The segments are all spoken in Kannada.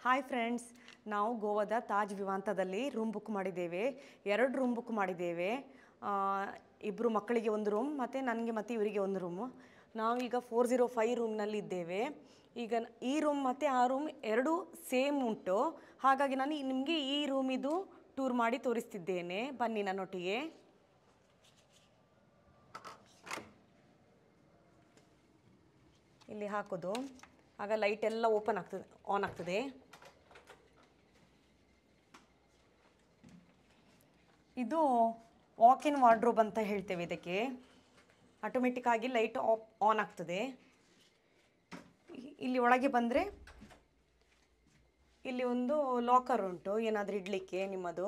ಹಾಯ್ ಫ್ರೆಂಡ್ಸ್ ನಾವು ಗೋವಾದ ತಾಜ್ ವಿವಾಂತದಲ್ಲಿ ರೂಮ್ ಬುಕ್ ಮಾಡಿದ್ದೇವೆ ಎರಡು ರೂಮ್ ಬುಕ್ ಮಾಡಿದ್ದೇವೆ ಇಬ್ಬರು ಮಕ್ಕಳಿಗೆ ಒಂದು ರೂಮ್ ಮತ್ತು ನನಗೆ ಮತ್ತು ಇವರಿಗೆ ಒಂದು ರೂಮು ನಾವೀಗ ಫೋರ್ ಝೀರೋ ಫೈವ್ ರೂಮ್ನಲ್ಲಿ ಇದ್ದೇವೆ ಈಗ ನ- ಈ ರೂಮ್ ಮತ್ತು ಆ ರೂಮ್ ಎರಡೂ ಸೇಮ್ ಉಂಟು ಹಾಗಾಗಿ ನಾನು ನಿಮಗೆ ಈ ರೂಮಿದು ಟೂರ್ ಮಾಡಿ ತೋರಿಸ್ತಿದ್ದೇನೆ ಬನ್ನಿ ನನ್ನೊಟ್ಟಿಗೆ ಇಲ್ಲಿ ಹಾಕೋದು ಆಗ ಲೈಟ್ ಎಲ್ಲ ಓಪನ್ ಆಗ್ತದೆ ಆನ್ ಆಗ್ತದೆ ಇದು ವಾಕ್ ಇನ್ ವಾರ್ಡ್ರೋಬ್ ಅಂತ ಹೇಳ್ತೇವೆ ಇದಕ್ಕೆ ಆಟೋಮೆಟಿಕ್ ಆಗಿ ಲೈಟ್ ಆಫ್ ಆನ್ ಆಗ್ತದೆ ಇ- ಇಲ್ಲಿ ಒಳಗೆ ಬಂದರೆ ಇಲ್ಲಿ ಒಂದು ಲಾಕರ್ ಉಂಟು ಏನಾದರೂ ಇಡಲಿಕ್ಕೆ ನಿಮ್ಮದು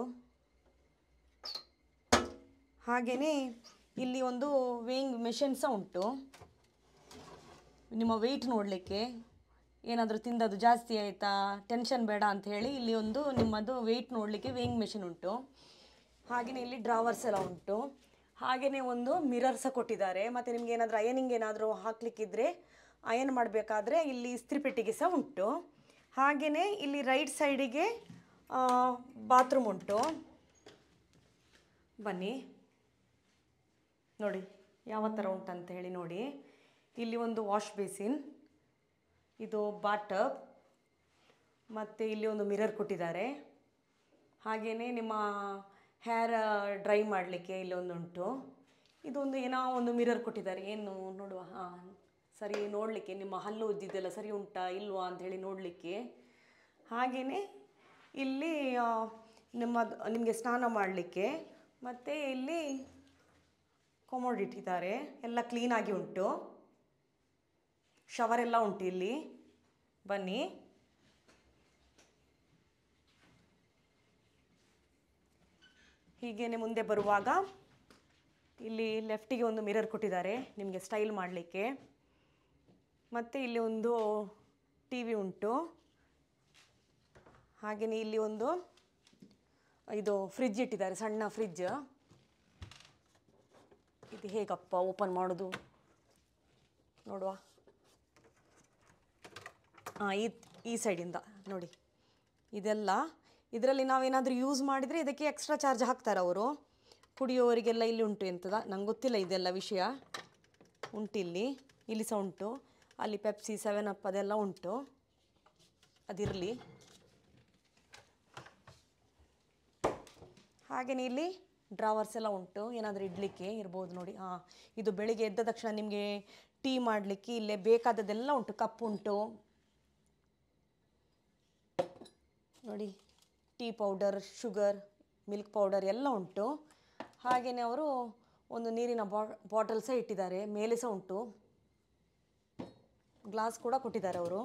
ಹಾಗೆಯೇ ಇಲ್ಲಿ ಒಂದು ವೇಯಿಂಗ್ ಮೆಷಿನ್ ಸಹ ಉಂಟು ನಿಮ್ಮ ವೆಯ್ಟ್ ನೋಡಲಿಕ್ಕೆ ಏನಾದರೂ ತಿಂದದ್ದು ಜಾಸ್ತಿ ಆಯಿತಾ ಟೆನ್ಷನ್ ಬೇಡ ಅಂತ ಹೇಳಿ ಇಲ್ಲಿ ಒಂದು ನಿಮ್ಮದು ವೆಯ್ಟ್ ನೋಡಲಿಕ್ಕೆ ವೇಯಿಂಗ್ ಮೆಷಿನ್ ಉಂಟು ಹಾಗೆಯೇ ಇಲ್ಲಿ ಡ್ರಾವರ್ಸ್ ಎಲ್ಲ ಉಂಟು ಹಾಗೆಯೇ ಒಂದು ಮಿರರ್ ಸಹ ಕೊಟ್ಟಿದ್ದಾರೆ ಮತ್ತು ನಿಮ್ಗೆ ಏನಾದರೂ ಅಯನಿಂಗ್ ಏನಾದರೂ ಹಾಕ್ಲಿಕ್ಕಿದ್ರೆ ಅಯನ್ ಮಾಡಬೇಕಾದ್ರೆ ಇಲ್ಲಿ ಇಸ್ತ್ರಿ ಪೆಟ್ಟಿಗೆ ಸಹ ಉಂಟು ಹಾಗೆಯೇ ಇಲ್ಲಿ ರೈಟ್ ಸೈಡಿಗೆ ಬಾತ್ರೂಮ್ ಉಂಟು ಬನ್ನಿ ನೋಡಿ ಯಾವ ಥರ ಉಂಟಂತ ಹೇಳಿ ನೋಡಿ ಇಲ್ಲಿ ಒಂದು ವಾಶ್ ಬೇಸಿನ್ ಇದು ಬಾಟಬ್ ಮತ್ತು ಇಲ್ಲಿ ಒಂದು ಮಿರರ್ ಕೊಟ್ಟಿದ್ದಾರೆ ಹಾಗೆಯೇ ನಿಮ್ಮ ಹೇರ್ ಡ್ರೈ ಮಾಡಲಿಕ್ಕೆ ಇಲ್ಲೊಂದು ಉಂಟು ಇದೊಂದು ಏನೋ ಒಂದು ಮಿರರ್ ಕೊಟ್ಟಿದ್ದಾರೆ ಏನು ನೋಡುವ ಹಾಂ ಸರಿ ನೋಡಲಿಕ್ಕೆ ನಿಮ್ಮ ಹಲ್ಲು ಉಜ್ಜಿದ್ದೆಲ್ಲ ಸರಿ ಉಂಟಾ ಇಲ್ವಾ ಅಂತ ಹೇಳಿ ನೋಡಲಿಕ್ಕೆ ಹಾಗೆಯೇ ಇಲ್ಲಿ ಆ, ನಿಮ್ಮ ನಿಮಗೆ ಸ್ನಾನ ಮಾಡಲಿಕ್ಕೆ ಮತ್ತು ಇಲ್ಲಿ ಕೊಮೋಡ್ ಇಟ್ಟಿದ್ದಾರೆ ಎಲ್ಲ ಕ್ಲೀನಾಗಿ ಉಂಟು ಶವರ್ ಎಲ್ಲ ಉಂಟು ಇಲ್ಲಿ ಬನ್ನಿ ಹೀಗೇನೆ ಮುಂದೆ ಬರುವಾಗ ಇಲ್ಲಿ ಲೆಫ್ಟಿಗೆ ಒಂದು ಮಿರರ್ ಕೊಟ್ಟಿದ್ದಾರೆ ನಿಮಗೆ ಸ್ಟೈಲ್ ಮಾಡಲಿಕ್ಕೆ ಮತ್ತು ಇಲ್ಲಿ ಒಂದು ಟಿ ವಿ ಉಂಟು ಹಾಗೆಯೇ ಇಲ್ಲಿ ಒಂದು ಇದು ಫ್ರಿಜ್ ಇಟ್ಟಿದ್ದಾರೆ ಸಣ್ಣ ಫ್ರಿಜ್ ಇದು ಹೇಗಪ್ಪ ಓಪನ್ ಮಾಡೋದು ನೋಡುವ ಹಾಂ ಈ ಈ ಸೈಡಿಂದ ನೋಡಿ ಇದೆಲ್ಲ ಇದರಲ್ಲಿ ನಾವೇನಾದರೂ ಯೂಸ್ ಮಾಡಿದರೆ ಇದಕ್ಕೆ ಎಕ್ಸ್ಟ್ರಾ ಚಾರ್ಜ್ ಹಾಕ್ತಾರೆ ಅವರು ಕುಡಿಯೋವರಿಗೆಲ್ಲ ಇಲ್ಲಿ ಉಂಟು ಎಂತದ ನಂಗೆ ಗೊತ್ತಿಲ್ಲ ಇದೆಲ್ಲ ವಿಷಯ ಉಂಟಿಲ್ಲಿ ಇಲ್ಲಿ ಸಹ ಉಂಟು ಅಲ್ಲಿ ಪೆಪ್ಸಿ ಸೆವೆನ್ ಅಪ್ ಅದೆಲ್ಲ ಉಂಟು ಅದಿರಲಿ ಹಾಗೆಯೇ ಇಲ್ಲಿ ಡ್ರಾವರ್ಸ್ ಎಲ್ಲ ಉಂಟು ಏನಾದರೂ ಇಡಲಿಕ್ಕೆ ಇರ್ಬೋದು ನೋಡಿ ಹಾಂ ಇದು ಬೆಳಿಗ್ಗೆ ಎದ್ದ ತಕ್ಷಣ ನಿಮಗೆ ಟೀ ಮಾಡಲಿಕ್ಕೆ ಇಲ್ಲೇ ಬೇಕಾದದ್ದೆಲ್ಲ ಉಂಟು ಕಪ್ ಉಂಟು ನೋಡಿ tea powder sugar milk powder ಎಲ್ಲ ಉಂಟು ಹಾಗೆಯೇ ಅವರು ಒಂದು ನೀರಿನ ಬಾಟಲ್ ಸಹ ಇಟ್ಟಿದ್ದಾರೆ ಮೇಲೆ ಸಹ ಉಂಟು ಗ್ಲಾಸ್ ಕೂಡ ಕೊಟ್ಟಿದ್ದಾರೆ ಅವರು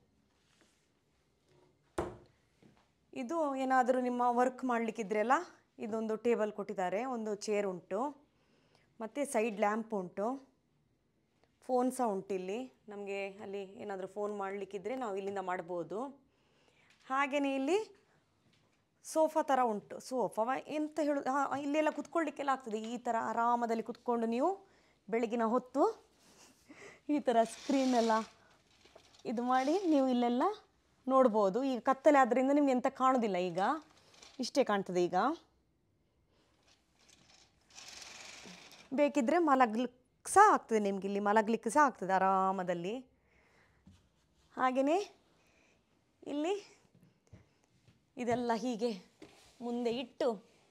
ಇದು ಏನಾದರೂ ನಿಮ್ಮ ವರ್ಕ್ ಮಾಡಲಿಕ್ಕಿದ್ರೆಲ್ಲ ಇದೊಂದು ಟೇಬಲ್ ಕೊಟ್ಟಿದ್ದಾರೆ ಒಂದು ಚೇರ್ ಉಂಟು ಮತ್ತು ಸೈಡ್ ಲ್ಯಾಂಪ್ ಉಂಟು ಫೋನ್ ಸಹ ಉಂಟು ಇಲ್ಲಿ ನಮಗೆ ಅಲ್ಲಿ ಏನಾದರೂ ಫೋನ್ ಮಾಡಲಿಕ್ಕಿದ್ರೆ ನಾವು ಇಲ್ಲಿಂದ ಮಾಡ್ಬೋದು ಹಾಗೆಯೇ ಇಲ್ಲಿ ಸೋಫಾ ಥರ ಉಂಟು ಸೋಫಾ ಎಂತ ಹೇಳೋದು ಹಾಂ ಇಲ್ಲೆಲ್ಲ ಕುತ್ಕೊಳ್ಳಿಕ್ಕೆಲ್ಲ ಆಗ್ತದೆ ಈ ಥರ ಆರಾಮದಲ್ಲಿ ಕುತ್ಕೊಂಡು ನೀವು ಬೆಳಗಿನ ಹೊತ್ತು ಈ ಥರ ಸ್ಕ್ರೀನ್ ಎಲ್ಲ ಇದು ಮಾಡಿ ನೀವು ಇಲ್ಲೆಲ್ಲ ನೋಡ್ಬೋದು ಈಗ ಕತ್ತಲೆ ಆದ್ದರಿಂದ ನಿಮ್ಗೆ ಎಂತ ಕಾಣೋದಿಲ್ಲ ಈಗ ಇಷ್ಟೇ ಕಾಣ್ತದೆ ಈಗ ಬೇಕಿದ್ದರೆ ಮಲಗ್ಲಿಕ್ಕೆ ಸಹ ಆಗ್ತದೆ ನಿಮ್ಗೆ ಇಲ್ಲಿ ಮಲಗಲಿಕ್ಕೆ ಸಹ ಆಗ್ತದೆ ಆರಾಮದಲ್ಲಿ ಹಾಗೆಯೇ ಇಲ್ಲಿ ಇದೆಲ್ಲ ಹೀಗೆ ಮುಂದೆ ಇಟ್ಟು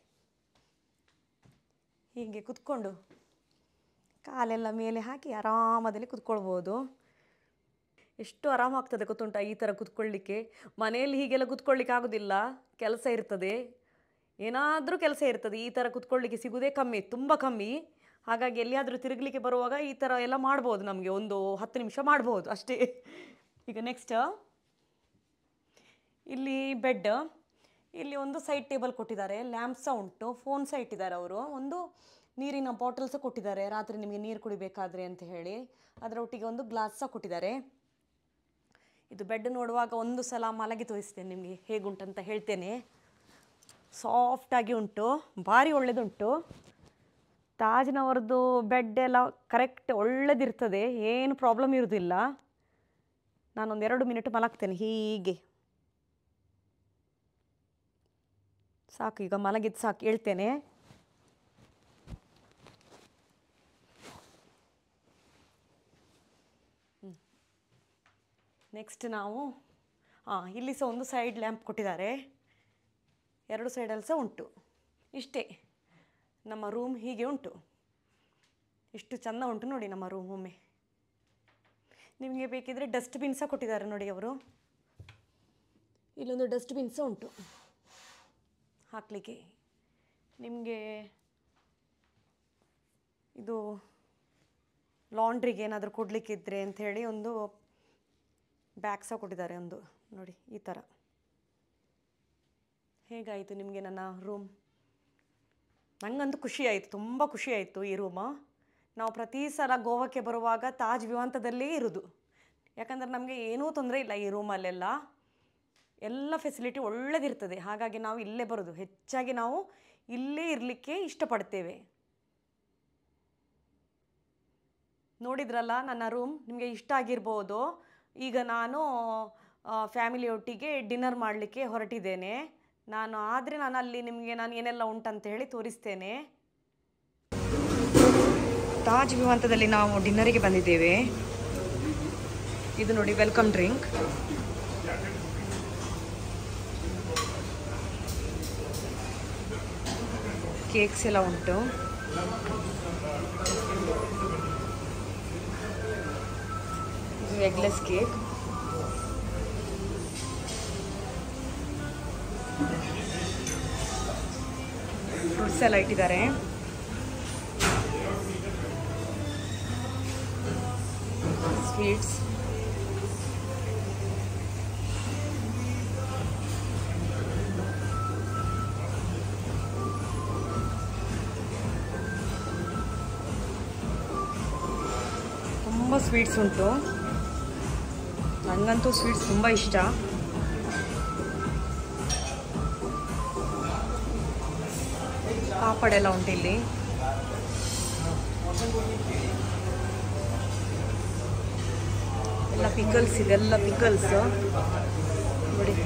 ಹೀಗೆ ಕುತ್ಕೊಂಡು ಕಾಲೆಲ್ಲ ಮೇಲೆ ಹಾಕಿ ಆರಾಮದಲ್ಲಿ ಕುತ್ಕೊಳ್ಬೋದು ಎಷ್ಟು ಆರಾಮಾಗ್ತದೆ ಗೊತ್ತುಂಟ ಈ ಥರ ಕುತ್ಕೊಳ್ಳಿಕ್ಕೆ ಮನೆಯಲ್ಲಿ ಹೀಗೆಲ್ಲ ಕುತ್ಕೊಳ್ಳಿಕ್ಕೆ ಆಗೋದಿಲ್ಲ ಕೆಲಸ ಇರ್ತದೆ ಏನಾದರೂ ಕೆಲಸ ಇರ್ತದೆ ಈ ಥರ ಕುತ್ಕೊಳ್ಳಿಕ್ಕೆ ಸಿಗೋದೇ ಕಮ್ಮಿ ತುಂಬ ಕಮ್ಮಿ ಹಾಗಾಗಿ ಎಲ್ಲಿಯಾದರೂ ತಿರುಗಲಿಕ್ಕೆ ಬರುವಾಗ ಈ ಥರ ಎಲ್ಲ ಮಾಡ್ಬೋದು ನಮಗೆ ಒಂದು ಹತ್ತು ನಿಮಿಷ ಮಾಡ್ಬೋದು ಅಷ್ಟೇ ಈಗ ನೆಕ್ಸ್ಟ್ ಇಲ್ಲಿ ಬೆಡ್ ಇಲ್ಲಿ ಒಂದು ಸೈಡ್ ಟೇಬಲ್ ಕೊಟ್ಟಿದ್ದಾರೆ ಲ್ಯಾಂಪ್ ಸಹ ಉಂಟು ಫೋನ್ ಸಹ ಇಟ್ಟಿದ್ದಾರೆ ಅವರು ಒಂದು ನೀರಿನ ಬಾಟಲ್ ಸಹ ಕೊಟ್ಟಿದ್ದಾರೆ ರಾತ್ರಿ ನಿಮಗೆ ನೀರು ಕುಡಿಬೇಕಾದ್ರೆ ಅಂತ ಹೇಳಿ ಅದರ ಒಟ್ಟಿಗೆ ಒಂದು ಗ್ಲಾಸ್ ಸಹ ಕೊಟ್ಟಿದ್ದಾರೆ ಇದು ಬೆಡ್ ನೋಡುವಾಗ ಒಂದು ಸಲ ಮಲಗಿ ತೋರಿಸ್ತೇನೆ ನಿಮಗೆ ಹೇಗುಂಟಂತ ಹೇಳ್ತೇನೆ ಸಾಫ್ಟಾಗಿ ಉಂಟು ಭಾರಿ ಒಳ್ಳೆಯದುಂಟು ತಾಜ್ನವರದ್ದು ಬೆಡ್ ಎಲ್ಲ ಕರೆಕ್ಟ್ ಒಳ್ಳೆದಿರ್ತದೆ ಏನು ಪ್ರಾಬ್ಲಮ್ ಇರೋದಿಲ್ಲ ನಾನೊಂದು ಎರಡು ಮಿನಿಟ್ ಮಲಗ್ತೇನೆ ಹೀಗೆ ಸಾಕು ಈಗ ಮಲಗಿದ್ದು ಸಾಕು ಹೇಳ್ತೇನೆ ನೆಕ್ಸ್ಟ್ ನಾವು ಹಾಂ ಇಲ್ಲಿ ಸಹ ಒಂದು ಸೈಡ್ ಲ್ಯಾಂಪ್ ಕೊಟ್ಟಿದ್ದಾರೆ ಎರಡು ಸೈಡಲ್ಲಿ ಸಹ ಉಂಟು ಇಷ್ಟೇ ನಮ್ಮ ರೂಮ್ ಹೀಗೆ ಉಂಟು ಇಷ್ಟು ಚೆಂದ ಉಂಟು ನೋಡಿ ನಮ್ಮ ರೂಮ್ ಒಮ್ಮೆ ನಿಮಗೆ ಬೇಕಿದ್ರೆ ಡಸ್ಟ್ಬಿನ್ ಸಹ ಕೊಟ್ಟಿದ್ದಾರೆ ನೋಡಿ ಅವರು ಇಲ್ಲೊಂದು ಡಸ್ಟ್ಬಿನ್ ಸಹ ಉಂಟು ಹಾಕಲಿಕ್ಕೆ ನಿಮಗೆ ಇದು ಲಾಂಡ್ರಿಗೆ ಏನಾದರೂ ಕೊಡಲಿಕ್ಕಿದ್ರೆ ಅಂಥೇಳಿ ಒಂದು ಬ್ಯಾಗ್ ಸಹ ಕೊಟ್ಟಿದ್ದಾರೆ ಒಂದು ನೋಡಿ ಈ ಥರ ಹೇಗಾಯಿತು ನಿಮಗೆ ನನ್ನ ರೂಮ್ ನನಗಂತೂ ಖುಷಿ ಆಯಿತು ತುಂಬ ಖುಷಿ ಆಯಿತು ಈ ರೂಮು ನಾವು ಪ್ರತಿ ಸಲ ಗೋವಾಕ್ಕೆ ಬರುವಾಗ ತಾಜ್ ವಿವಾಂತದಲ್ಲೇ ಇರೋದು ಯಾಕಂದರೆ ನಮಗೆ ಏನೂ ತೊಂದರೆ ಇಲ್ಲ ಈ ರೂಮಲ್ಲೆಲ್ಲ ಎಲ್ಲ ಫೆಸಿಲಿಟಿ ಒಳ್ಳೆದಿರ್ತದೆ ಹಾಗಾಗಿ ನಾವು ಇಲ್ಲೇ ಬರೋದು ಹೆಚ್ಚಾಗಿ ನಾವು ಇಲ್ಲೇ ಇರಲಿಕ್ಕೆ ಇಷ್ಟಪಡ್ತೇವೆ ನೋಡಿದ್ರಲ್ಲ ನನ್ನ ರೂಮ್ ನಿಮಗೆ ಇಷ್ಟ ಆಗಿರ್ಬೋದು ಈಗ ನಾನು ಫ್ಯಾಮಿಲಿಯೊಟ್ಟಿಗೆ ಡಿನ್ನರ್ ಮಾಡಲಿಕ್ಕೆ ಹೊರಟಿದ್ದೇನೆ ನಾನು ಆದರೆ ನಾನು ಅಲ್ಲಿ ನಿಮಗೆ ನಾನು ಏನೆಲ್ಲ ಉಂಟಂತ ಹೇಳಿ ತೋರಿಸ್ತೇನೆ ತಾಜ್ ವಿವಾಂತದಲ್ಲಿ ನಾವು ಡಿನ್ನರಿಗೆ ಬಂದಿದ್ದೇವೆ ಇದು ನೋಡಿ ವೆಲ್ಕಮ್ ಡ್ರಿಂಕ್ ಕೇಕ್ಸ್ ಎಲ್ಲ ಉಂಟು ಇದು ಎಗ್ಲೆಸ್ ಕೇಕ್ ಫ್ರೂಟ್ಸ್ ಎಲ್ಲ ಇಟ್ಟಿದ್ದಾರೆ ಸ್ವೀಟ್ಸ್ ತುಂಬ ಸ್ವೀಟ್ಸ್ ಉಂಟು ನನಗಂತೂ ಸ್ವೀಟ್ಸ್ ತುಂಬ ಇಷ್ಟ ಪಾಪಡ್ ಎಲ್ಲ ಉಂಟು ಇಲ್ಲಿ ಎಲ್ಲ ಪಿಕಲ್ಸ್ ಇದೆಲ್ಲ ಪಿಕಲ್ಸ್ ನೋಡಿ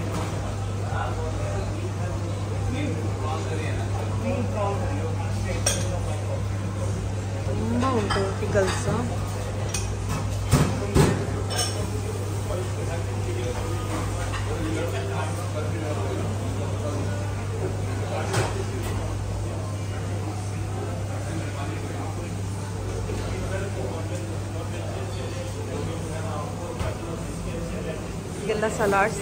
ತುಂಬ ಉಂಟು ಪಿಕಲ್ಸ್ ಎಲ್ಲ ಸಲಾಡ್ಸ್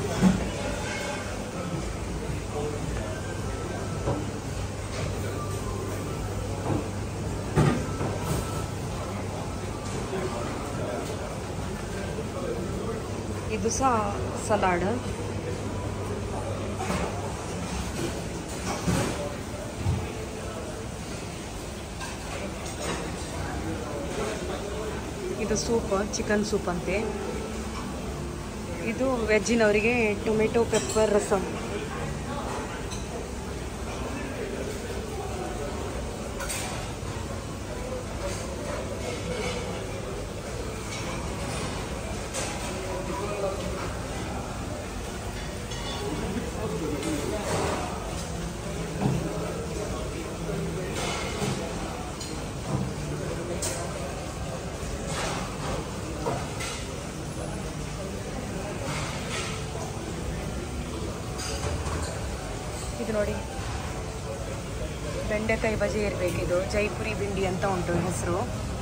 ಇದು ಸಹ ಸಲಾಡ್ ಇದು ಸೂಪ್ ಚಿಕನ್ ಸೂಪ್ ಅಂತೆ ಇದು ವೆಜ್ಜಿನವರಿಗೆ ಟೊಮೆಟೊ ಪೆಪ್ಪರ್ ರಸಮ್ ಇದು ನೋಡಿ ಬೆಂಡೆಕಾಯಿ ಬಜೆ ಇರಬೇಕಿದು ಜೈಪುರಿ ಬಿಂಡಿ ಅಂತ ಉಂಟು ಹೆಸರು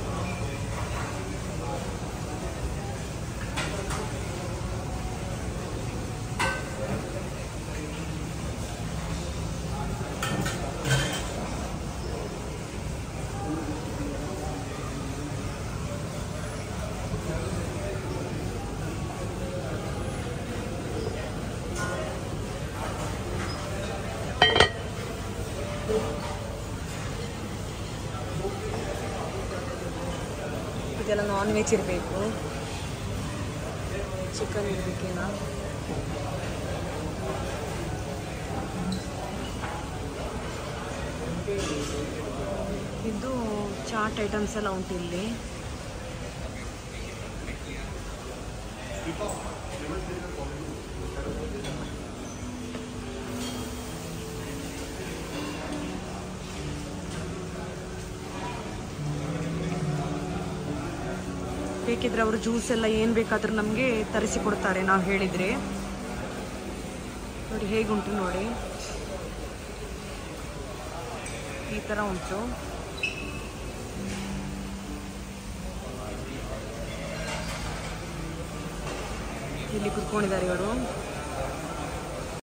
ಇದೆಲ್ಲ ನಾನ್ ವೆಜ್ ಇರಬೇಕು ಚಿಕನ್ ಇರಬೇಕೇನಾ ಇದು ಚಾಟ್ ಐಟಮ್ಸ್ ಎಲ್ಲ ಉಂಟು ಇಲ್ಲಿ ಬೇಕಿದ್ರೆ ಅವರು ಜ್ಯೂಸ್ ಎಲ್ಲ ಏನು ಬೇಕಾದರೂ ನಮಗೆ ತರಿಸಿ ಕೊಡ್ತಾರೆ ನಾವು ಹೇಳಿದರೆ ನೋಡಿ ಹೇಗುಂಟು ನೋಡಿ ಈ ಥರ ಉಂಟು ಇಲ್ಲಿ ಕುತ್ಕೊಂಡಿದ್ದಾರೆ ಇವರು